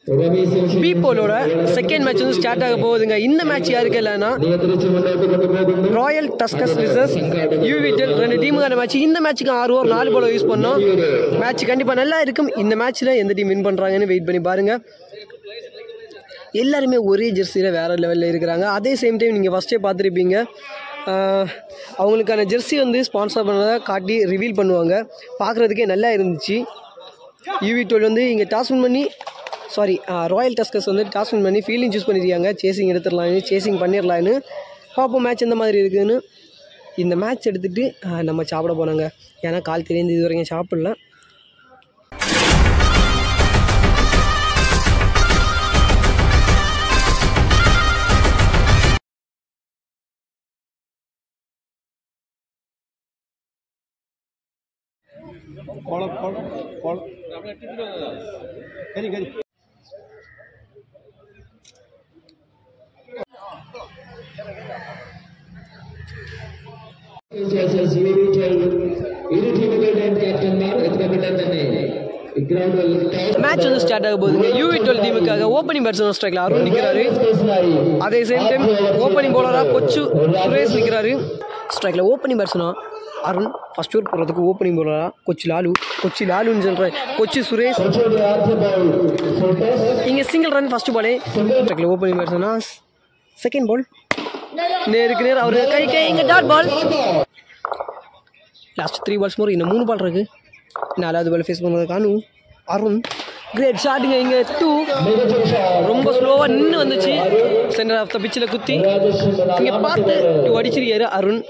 B போலோட second match வந்து start ஆக போகுதுங்க இந்த மேட்ச் யாருக்கு இல்லைன்னா ராயல் டஸ்கஸ் விசஸ் யூவிட்டல் ரெண்டு டீமுக்கான மேட்ச் இந்த மேட்ச்சுக்கு ஆறு ஓவர் நாலு போல யூஸ் பண்ணோம் மேட்ச் கண்டிப்பாக நல்லா இருக்கும் இந்த மேட்ச்சில் எந்த டீம் வின் பண்ணுறாங்கன்னு வெயிட் பண்ணி பாருங்கள் எல்லாருமே ஒரே ஜெர்சியில் வேறு லெவலில் இருக்கிறாங்க அதே சேம் டைம் நீங்கள் ஃபஸ்ட்டே பார்த்துருப்பீங்க ஆஹ், அவங்களுக்கான ஜெர்சி வந்து ஸ்பான்சர் பண்ணதை காட்டி ரிவீல் பண்ணுவாங்க பார்க்குறதுக்கே நல்லா இருந்துச்சு யூவி டுவெல் வந்து இங்கே டாஸ் வின் பண்ணி சாரி ராயல் டஸ்கஸ் வந்து டாஸ் வின் பண்ணி ஃபீல்டிங் சூஸ் பண்ணியிருக்காங்க சேசிங் எடுத்துடலான்னு சேசிங் பண்ணிடலான்னு பார்ப்போம் மேட்ச் எந்த மாதிரி இருக்குதுன்னு இந்த மேட்ச் எடுத்துகிட்டு நம்ம சாப்பிட போனாங்க ஏன்னா கால் தெரிந்து இது வரைக்கும் சாப்பிடல ഇരു ടീമുകളുടെയും ക്യാപ്റ്റന്മാർ എത്രപ്പെട്ട തന്നെ ഇഗ്രൗണ്ടിൽ மேட்ச் வந்து ஸ்டார்ட் ஆக போகுதுங்க யூவி டுவெல் டீமுக்காக ஓப்பனிங் பேட்ஸ்மேன் ஸ்ட்ரைக்கில் அருண் நிற்கிறாரு அதே சேம் டைம் ஓப்பனிங் பவுலராக கொச்சு சுரேஷ் நிற்கிறாரு ஸ்ட்ரைக்கில் ஓப்பனிங் பேட்ஸ்மனா அருண் ஃபர்ஸ்ட் ஓவர் போடுறதுக்கு ஓப்பனிங் பவுலராக கொச்சி லாலு கொச்சி லாலுன்னு சொல்கிறேன் கொச்சி சுரேஷ் இங்கே சிங்கிள் ரன் ஃபர்ஸ்ட் பாலே ஸ்ட்ரைக்கில் ஓப்பனிங் பேட்ஸ்மனா செகண்ட் பால் நேருக்கு நேர் அவர் கை கை இங்கே dot ball last three balls more இன்னும் மூணு பால் இருக்கு நாலாவது பால் ஃபேஸ் பண்ணுறது கானு அருண் கிரேட் ஷாட்டுங்க இங்கே டூ ரொம்ப ஸ்லோவாக நின்று வந்துச்சு சென்டர் ஆஃப் த பிச்சில் குத்தி இங்கே பார்த்து டூ அடிச்சிருக்காரு அருண்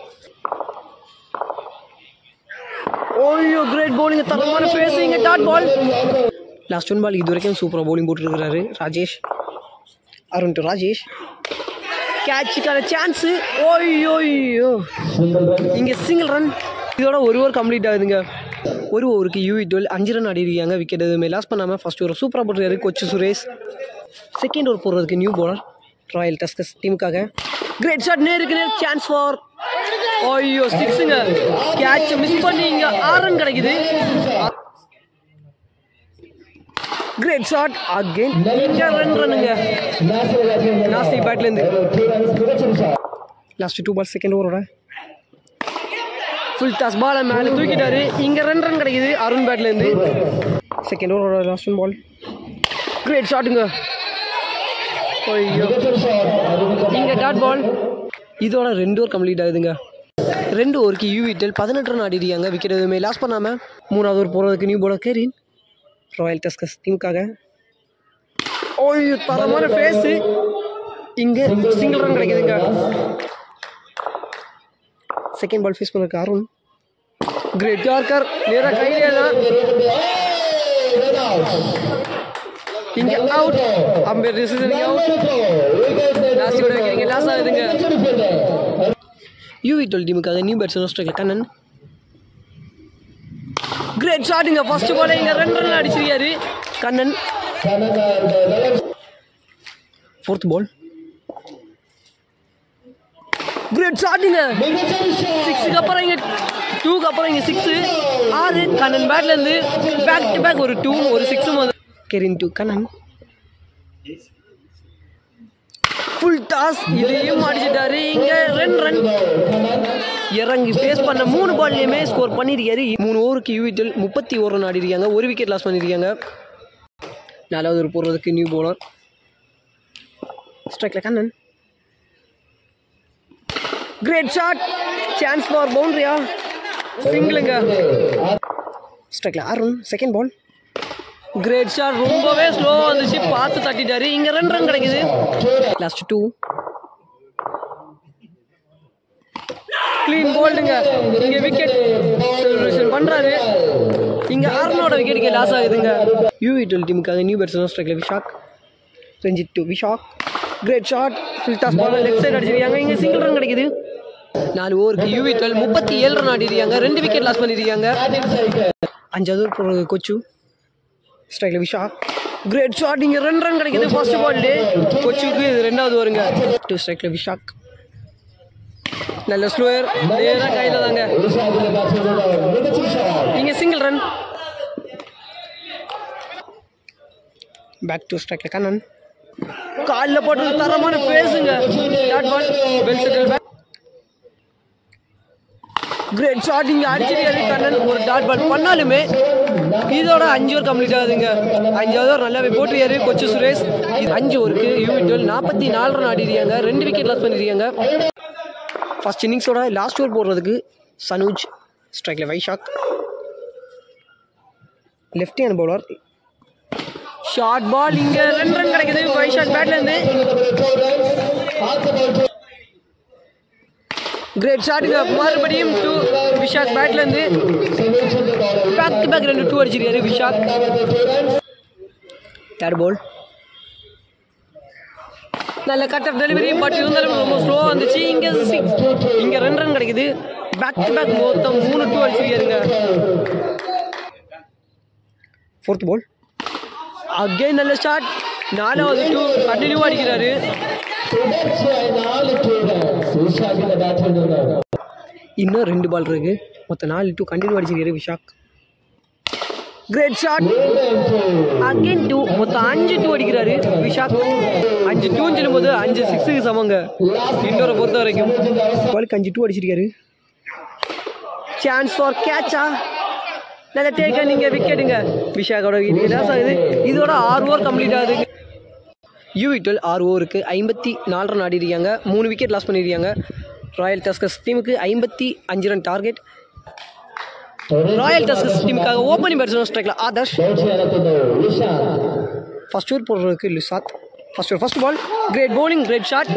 ஓய்யோ கிரேட் bowling தரமான ஃபேஸ் இங்கே dot ball last one ball இது வரைக்கும் சூப்பராக bowling போட்டுருக்கிறாரு ராஜேஷ் அருண் டு ராஜேஷ் கேட்சுக்கான சான்ஸு ஓய்யோய்யோ இங்கே சிங்கிள் ரன் இதோட ஒரு ஓவர் கம்ப்ளீட் ஆகுதுங்க ஒரு ஓவருக்கு யூவி டுவெல் அஞ்சு ரன் ஆடிருக்காங்க விக்கெட் எதுவுமே லாஸ் பண்ணாமல் ஃபர்ஸ்ட் ஓவர் சூப்பராக போட்டுருக்காரு கொச்சு சுரேஷ் செகண்ட் ஓவர் போடுறதுக்கு நியூ bowler ராயல் டஸ்கஸ் டீமுக்காக கிரேட் ஷாட் நேருக்கு நேர் சான்ஸ் ஃபார் ஐயோ சிக்ஸுங்க கேட்ச் மிஸ் பண்ணி இங்கே ஆறு ரன் கிடைக்குது கிரேட் ஷாட் அகெயின் இங்கே ரன் ரன்னுங்க நாசி பேட்லேருந்து லாஸ்ட் டூ பால் செகண்ட் ஓவரோட ஃபுல் டாஸ் பாலை மேலே தூக்கிட்டாரு இங்கே ரன் ரன் கிடைக்குது அருண் பேட்லேருந்து செகண்ட் ஓவரோட லாஸ்ட் ஒன் பால் கிரேட் ஷாட்டுங்க ஐயோ இங்கே டாட் பால் இதோட ரெண்டு ஓவர் கம்ப்ளீட் ஆகுதுங்க ரெண்டு ஓவருக்கு யூவிட்டல் பதினெட்டு ரன் ஆடிருக்காங்க விக்கெட் எதுவுமே லாஸ் பண்ணாமல் மூணாவது ஓவர் போகிறதுக்கு new bowler Kerin Royal Tuskers டீமுக்காக ஓய்யோ தரமான ஃபேஸு இங்கே சிங்கிள் ரன் கிடைக்குதுங்க செகண்ட் பால் ஃபேஸ் பண்ணிருக்க அருண் கிரேட் யார்கர் நேராக கையிலே தான் இங்க அவுட் அம்பேர் டிசிஷன் அவுட் லாஸ்டியோட வைக்கிறீங்க லாஸ் ஆகுதுங்க யூவி டுவெல் டீமுக்காக new batsman Australia Kannan great ஷாட்டுங்க ஃபர்ஸ்ட் பால் இங்க ரெண்டு ரன் அடிச்சிருக்காரு கண்ணன் ஃபோர்த் பால் கிரேட் ஷாட்டுங்க சிக்ஸுக்கு அப்புறம் இங்கே டூக்கு அப்புறம் இங்கே சிக்ஸு ஆறு கண்ணன் பேட்லேருந்து பேக் டு பேக் ஒரு டூ ஒரு சிக்ஸும் வந்து Kerin to Kannan full toss இதையும் அடிச்சிட்டாரு இங்கே ரெண்டு ரன் இறங்கி ஃபேஸ் பண்ண மூணு பால்லையுமே ஸ்கோர் பண்ணியிருக்காரு மூணு ஓவருக்கு யூவிட்டல் முப்பத்தி ஒரு ரன் ஆடிருக்காங்க ஒரு விக்கெட் லாஸ் பண்ணியிருக்காங்க நாலாவது ஒரு போடுறதுக்கு நியூ போலர் ஸ்ட்ரைக்கில் Kannan great shot chance for பவுண்டரியா சிங்கிளுங்க ஸ்ட்ரைக்கில் Arun second ball great shot ரொம்பவே ஸ்லோவாக வந்துச்சு பார்த்து தட்டிட்டாரு இங்கே ரெண்டு ரன் கிடைக்குது லாஸ்ட் டூ க்ளீன் போல்டுங்க இங்கே விக்கெட் செலிப்ரேஷன் பண்ணுறாரு இங்கே அருணோட விக்கெட்டுக்கு லாஸ் ஆகுதுங்க யூவி டுவெல் டீமுக்காக நியூ பேட்ஸ்மேன் ஸ்ட்ரைக்கில் Vishak Ranjith to Vishak great shot full toss ball left side அடிச்சிருக்காங்க இங்கே சிங்கிள் ரன் கிடைக்குது நாலு ஓவருக்கு யூவி டுவெல் முப்பத்தி ஏழு ரன் ஆடிருக்காங்க ரெண்டு விக்கெட் லாஸ் பண்ணியிருக்காங்க அஞ்சாவது ஓவர் போடுறது கொச்சு ஸ்ட்ரைக்கில் விஷாக் கிரேட் ஷாட் இங்கே ரெண்டு ரன் கிடைக்குது ஃபர்ஸ்ட் பால்லே கொச்சுக்கு இது ரெண்டாவது வருங்க டூ ஸ்ட்ரைக்கில் விஷாக் நல்ல ஸ்லோயர் நேராக கையில் தாங்க இங்கே சிங்கிள் ரன் பேக் டு ஸ்ட்ரைக்கில் கண்ணன் காலில் போட்டு தரமான பேசுங்க dot ball well settle back great shot இங்கே அடிச்சிருக்காரு கண்ணன் ஒரு டாட் பால் பண்ணாலுமே இதோட அஞ்சு ஓவர் கம்ப்ளீட் ஆகுதுங்க அஞ்சாவது ஓவர் நல்லாவே போட்டுருக்காரு கொச்சு சுரேஷ் இது அஞ்சு ஓவருக்கு யூனிட் நாற்பத்தி நாலு ரன் ஆடிருக்காங்க ரெண்டு விக்கெட் லாஸ் பண்ணிருக்காங்க ஃபர்ஸ்ட் இன்னிங்ஸோட லாஸ்ட் ஓவர் போடுறதுக்கு சனூஜ் ஸ்ட்ரைக்கில் Vaishak left hand bowler short ball இங்கே ரெண்டு ரன் கிடைக்குது வைஷாக் பேட்லேருந்து கிரேட் ஷாட்டுங்க மறுபடியும் டூ விஷாக் பேட்லேருந்து பேக் டு பேக் ரெண்டு டூ அடிச்சிருக்காரு விஷாக் தேர்ட் பால் நல்ல கட் ஆஃப் டெலிவரி பட் இருந்தாலும் ரொம்ப ஸ்லோவாக வந்துச்சு இங்கே சிக்ஸ் இங்கே ரெண்டு ரன் கிடைக்குது பேக் டு பேக் மொத்தம் மூணு டூ அடிச்சிருக்காருங்க ஃபோர்த் பால் அகைன் நல்ல ஷாட் நாலாவது டூ கண்டினியூ அடிக்கிறாரு இன்னும் ரெண்டு பால் இருக்கு மொத்தம் நாலு டூ கண்டினியூ அடிச்சிருக்காரு Vishak great shot again two மொத்தம் அஞ்சு டூ அடிக்கிறாரு விஷாக் அஞ்சு டூன்னு சொல்லும்போது அஞ்சு சிக்ஸுக்கு சமங்க இன்னொரு பொறுத்த வரைக்கும் பாலுக்கு அஞ்சு டூ அடிச்சிருக்காரு சான்ஸ் ஃபார் கேட்சா நல்ல டேக்க நீங்கள் விக்கெட்டுங்க விஷாக்கோட லாஸ் ஆகுது இதோட ஆறு ஓவர் கம்ப்ளீட் ஆகுது யூவி டுவெல் ஆறு ஓவருக்கு ஐம்பத்தி நாலு ரன் ஆடிருக்காங்க மூணு விக்கெட் லாஸ் பண்ணியிருக்காங்க ராயல் டஸ்கஸ் டீமுக்கு ஐம்பத்தி அஞ்சு ரன் டார்கெட் ராயல் டஸ்கஸ் டீமுக்காக ஓப்பனிங் பேட்ஸ்மேன் ஸ்ட்ரைக்கில் ஆதர்ஷ் ஃபர்ஸ்ட் ஓவர் போடுறதுக்கு Lusath first over first ball great bowling great shot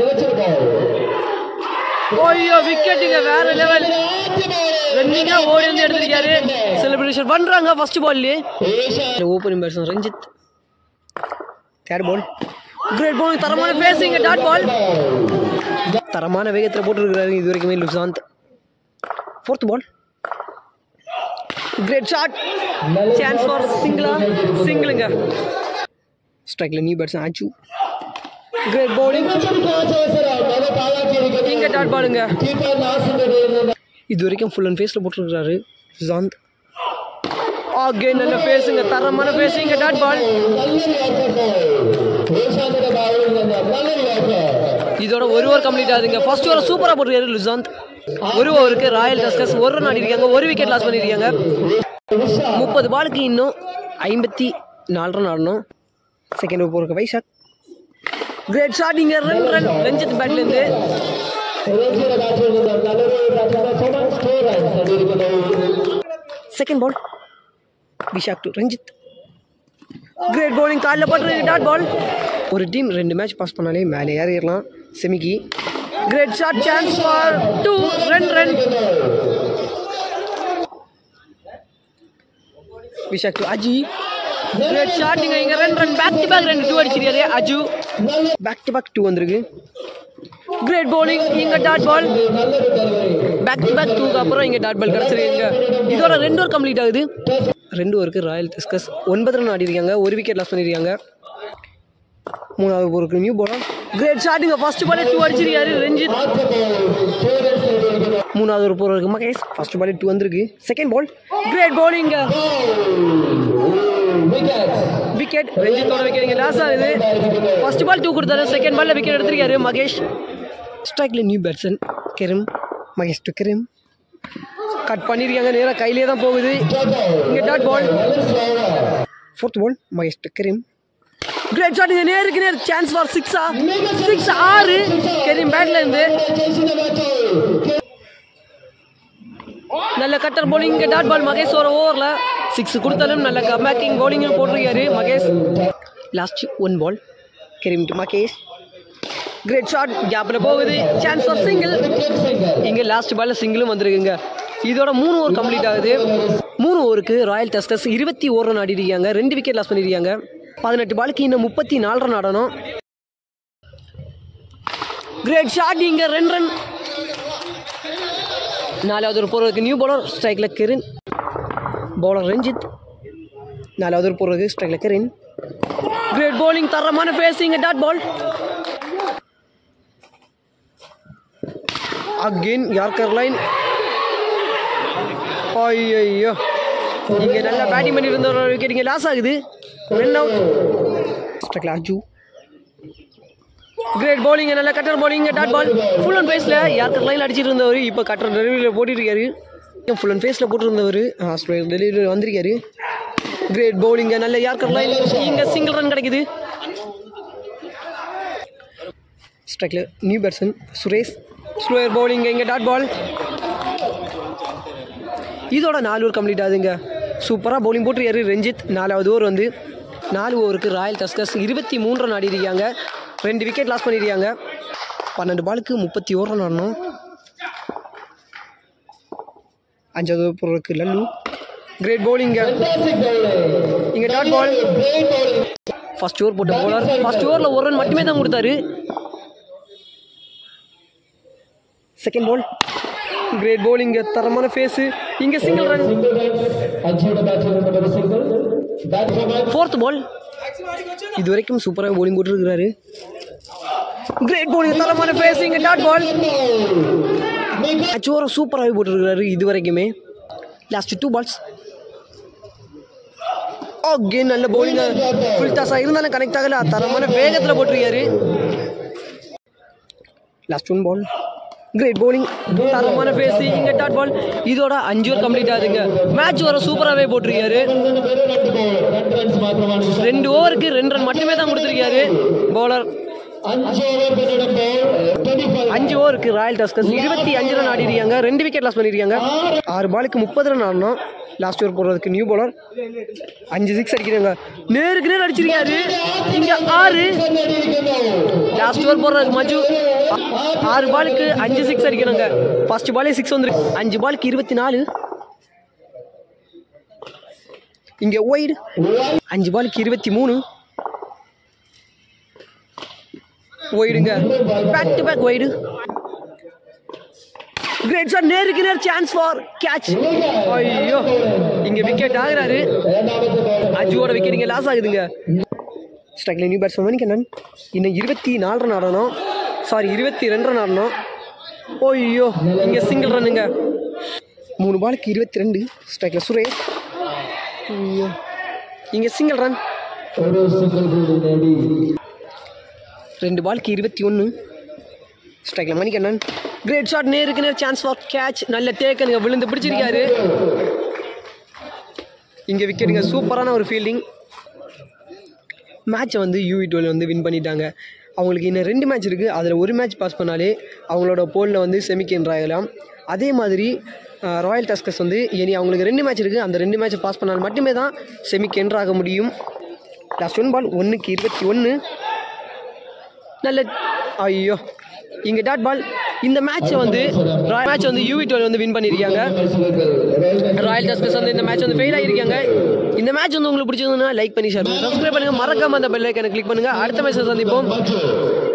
ஓய்யோ விக்கெட்டுங்க வேற லெவல் ரன்னிங்கா ஓடி வந்து எடுத்திருக்காரு செலிப்ரேஷன் பண்றாங்க ஃபர்ஸ்ட் பால்லே opening batsman Ranjith third ball great bowling தரமான பேசிங்க டாட் பால் தரமான வேகத்தில் போட்டுருக்கிறாரு இது வரைக்குமே Lusanth fourth ball great shot chance for சிங்கிளா சிங்கிளுங்க ஸ்ட்ரைக்கில் நியூ பேட்ஸ் ஆச்சு கிரேட் bowling இங்க டாட் பாலுங்க இது வரைக்கும் ஃபுல் அண்ட் ஃபேஸில் போட்டுருக்கிறாரு ஜாந்த் அகைன் நல்ல ஃபேஸுங்க தரமான ஃபேஸ் இங்க டாட் பால் இதோட ஒரு ஓவர் கம்ப்ளீட் ஆகுதுங்க ஃபர்ஸ்ட் ஓவர் சூப்பராக போட்டுருக்காரு லுசாந்த் ஒரு ஓவருக்கு ராயல் டஸ்கஸ் ஒரு ரன் ஆடிருக்காங்க ஒரு விக்கெட் லாஸ் பண்ணியிருக்காங்க முப்பது பாலுக்கு இன்னும் ஐம்பத்தி நாலு ரன் ஆடணும் செகண்ட் ஓவர் போகிறக்கு வைஷாக் கிரேட் ஷாட் இங்கே ரன் ரன் ரஞ்சித் பேட்லேருந்து second ball Vishak to Ranjith great bowling காலில் போட்டு டாட் பால் ஒரு டீம் ரெண்டு மேட்ச் பாஸ் பண்ணாலே மேலே ஏறிடலாம் செமிக்கு great shot chance for two run run Vishak to Aji great shot இங்கே இங்கே run run back to back ரெண்டு டூ அடிச்சிருக்காரு Aju back to back two வந்திருக்கு கிரேட் bowling இங்கே dot ball back to back டூக்கு அப்புறம் இங்கே டாட் பால் கிடச்சிருக்கீங்க இதோட ரெண்டு ஓவர் கம்ப்ளீட் ஆகுது ரெண்டு ஓவருக்கு ராயல் டிஸ்கஸ் ஒன்பது ரன் ஆடிருக்காங்க ஒரு விக்கெட் லாஸ் பண்ணியிருக்காங்க மூணாவது ஓவருக்கு நியூ போலாம் கிரேட் ஷாட்டுங்க ஃபர்ஸ்ட் பாலே டூ அடிச்சிருக்காரு ரஞ்சித் மூணாவது ஒரு போகிறதுக்கு மகேஷ் ஃபர்ஸ்ட் பாலே டூ வந்திருக்கு second ball great bowling wicket ரஞ்சித்தோட விக்கெட் லாஸ் ஆகுது ஃபர்ஸ்ட் பால் டூ கொடுத்தாரு செகண்ட் பால்ல விக்கெட் எடுத்திருக்காரு மகேஷ் ஸ்ட்ரைக்கில் new batsman Karim Mahesh to Karim cut பண்ணியிருக்காங்க நேராக கையிலே தான் போகுது இங்கே dot ball fourth ball Mahesh to Karim great shot இங்கே நேருக்கு நேர் சான்ஸ் ஃபார் சிக்ஸா சிக்ஸ் ஆறு கெரிம் பேட்ல இருந்து நல்ல கட்டர் bowling இங்கே டாட் பால் மகேஷ் ஒரு ஓவரில் சிக்ஸ் கொடுத்தாலும் நல்ல கம்பேக்கிங் பவுலிங்கும் போட்டிருக்காரு Mahesh last one ball Karim to Mahesh great shot கேப்பில் போகுது சான்ஸ் ஃபார் சிங்கிள் இங்கே லாஸ்ட் பால்ல சிங்கிளும் வந்திருக்குங்க இதோட மூணு ஓவர் கம்ப்ளீட் ஆகுது மூணு ஓவருக்கு ராயல் டஸ்டர்ஸ் இருபத்தி ஓர் ரன் ஆடிருக்காங்க ரெண்டு விக்கெட் லாஸ் பண்ணியிருக்காங்க பதினெட்டு பாலுக்கு இன்னும் முப்பத்தி நாலு ரன் ஆடணும் கிரேட் ஷாட் இங்கே ரெண்டு ரன் நாலாவது ஒரு போகிறதுக்கு நியூ பவுலர் ஸ்ட்ரைக்கில் கெரின் பவுலர் ரஞ்சித் நாலாவது ஒரு போகிறதுக்கு ஸ்ட்ரைக்கில் கெரின் கிரேட் bowling தரமான pacing dot ball again yorker line ஐயோ இங்கே நல்லா பேட்டிங் பண்ணிட்டு இருந்த ஒரு விக்கெட் இங்கே லாஸ் ஆகுது ரன் அவுட் ஸ்ட்ரைக்கில் அர்ஜு கிரேட் பவுலிங் நல்ல cutter bowling dot ball full and ஃபேஸில் யாருக்கு லைன் அடிச்சிட்டு இருந்தவர் இப்போ கட்டர் டெலிவரியில் போட்டிருக்காரு ஃபுல் அண்ட் ஃபேஸில் போட்டிருந்தவர் டெலிவரி வந்திருக்காரு கிரேட் பவுலிங்க நல்ல யார்கர் லைன் இங்கே சிங்கிள் ரன் கிடைக்குது ஸ்ட்ரைக்கில் new batsman Suresh slower bowling இங்கே டாட் பால் இதோட நாலு ஓவர் கம்ப்ளீட் ஆகுதுங்க சூப்பராக பவுலிங் போட்டிருக்காரு ரஞ்சித் நாலாவது ஓவர் வந்து நாலு ஓவருக்கு ராயல் டஸ்கர்ஸ் இருபத்தி மூன்று ரன் ஆடிருக்காங்க ரெண்டு விக்கெட் லாஸ் பண்ணியிருக்காங்க பன்னெண்டு பாலுக்கு முப்பத்தி ஓவர் ரன் ஆடணும் அஞ்சாவது ஓவர் போகிறதுக்கு லல்லு கிரேட் பவுலிங்க இங்கே டாட் பால் ஃபர்ஸ்ட் ஓவர் போட்ட பவுலர் ஃபர்ஸ்ட் ஓவரில் ஒரு ரன் மட்டுமே தான் கொடுத்தாரு செகண்ட் பால் கிரேட் பவுலிங் தரமான ஃபேஸு இங்கே சிங்கிள் ரன் அஞ்சுவோட batsman number single batsman fourth ball இது வரைக்கும் சூப்பராக bowling போட்டுருக்கிறாரு கிரேட் bowling தரமான ஃபேஸ் இங்கே டாட் பால் அச்சோர சூப்பராகவே போட்டுருக்கிறாரு இது வரைக்குமே லாஸ்ட் டூ பால்ஸ் ஓகே நல்ல bowling ஃபுல் டாஸாக இருந்தாலும் கனெக்ட் ஆகல தரமான வேகத்தில் போட்டிருக்காரு last one ball great bowling தரமான ஃபேஸ் இங்கே டாட் பால் இதோட அஞ்சு ஓவர் கம்ப்ளீட் ஆகுதுங்க மேட்ச் வர சூப்பராகவே போட்டிருக்காரு வெறும் ரெண்டு ball, ரெண்டு runs மாத்திரமான ரெண்டு ஓவருக்கு ரெண்டு ரன் மட்டுமே தான் கொடுத்துருக்காரு பவுலர் அஞ்சு ஓவர் பின்னோட ball, 25 அஞ்சு ஓவருக்கு ராயல் டஸ்கர்ஸ் இருபத்தி அஞ்சு ரன் ஆடிருக்காங்க ரெண்டு விக்கெட் லாஸ் பண்ணியிருக்காங்க ஆறு பாலுக்கு முப்பது ரன் ஆடணும் லாஸ்ட் ஓவர் போடுறதுக்கு நியூ பவுலர் அஞ்சு சிக்ஸ் அடிக்கிறாங்க நேருக்கு நேர் அடிச்சிருக்காரு இங்க ஆறு லாஸ்ட் ஓவர் போடுறதுக்கு மஞ்சு ஆறு பாலுக்கு அஞ்சு சிக்ஸ் அடிக்கிறாங்க ஃபர்ஸ்ட் பாலே சிக்ஸ் வந்துருக்கு அஞ்சு பாலுக்கு இருபத்தி நாலு இங்க ஒய்டு அஞ்சு பாலுக்கு இருபத்தி மூணு ஒய்டுங்க back to back wide great sir நேருக்கு நேர் சான்ஸ் ஃபார் கேட்ச் ஐயோ இங்க விக்கெட் ஆகுறாரு அஜுவோட விக்கெட் இங்க லாஸ் ஆகுதுங்க ஸ்ட்ரைக்ல நியூ பேட்ஸ்மேன் மணிக்கண்ணன் இன்னும் இருபத்தி நாலு ரன் ஆடணும் சாரி இருபத்தி ரெண்டு ரன் ஆடணும் ஐயோ இங்க சிங்கிள் ரன்னுங்க மூணு பாலுக்கு இருபத்தி ரெண்டு ஸ்ட்ரைக்ல சுரேஷ் ஐயோ இங்க சிங்கிள் ரன் ஒரு single rule நேடி ரெண்டு பாலுக்கு இருபத்தி ஒன்று ஸ்ட்ரைக்கில் மணிக்கண்ணன் கிரேட் ஷாட் நேருக்கு நேர் சான்ஸ் ஃபார் கேட்ச் நல்ல டேக்கனுங்க விழுந்து பிடிச்சிருக்காரு இங்கே விக்கெட்டுங்க சூப்பரான ஒரு ஃபீல்டிங் மேட்சை வந்து யூவி டுவெல் வந்து வின் பண்ணிட்டாங்க அவங்களுக்கு இன்னும் ரெண்டு மேட்ச் இருக்குது அதில் ஒரு மேட்ச் பாஸ் பண்ணாலே அவங்களோட போலில் வந்து செமிக்கு ஆகலாம் அதே மாதிரி ராயல் டஸ்கர்ஸ் வந்து இனி அவங்களுக்கு ரெண்டு மேட்ச் இருக்குது அந்த ரெண்டு மேட்ச்சை பாஸ் பண்ணால் மட்டுமே தான் செமிக்கு ஆக முடியும் லாஸ்ட் ஒன் பால் ஒன்றுக்கு இருபத்தி ஒன்று நல்ல ஐயோ இங்கே டாட் பால் இந்த மேட்ச்சை வந்து மேட்ச் வந்து யூவி டுவெல் வந்து வின் பண்ணியிருக்காங்க ராயல் டஸ்கர்ஸ் வந்து இந்த மேட்ச் வந்து ஃபெயில் ஆகியிருக்காங்க இந்த மேட்ச் வந்து உங்களுக்கு பிடிச்சதுன்னா லைக் பண்ணி ஷேர் சப்ஸ்கிரைப் பண்ணுங்க மறக்காம அந்த பெல் ஐக்கனை கிளிக் பண்ணுங்க அடுத்த மேட்ச் சந்திப்போம்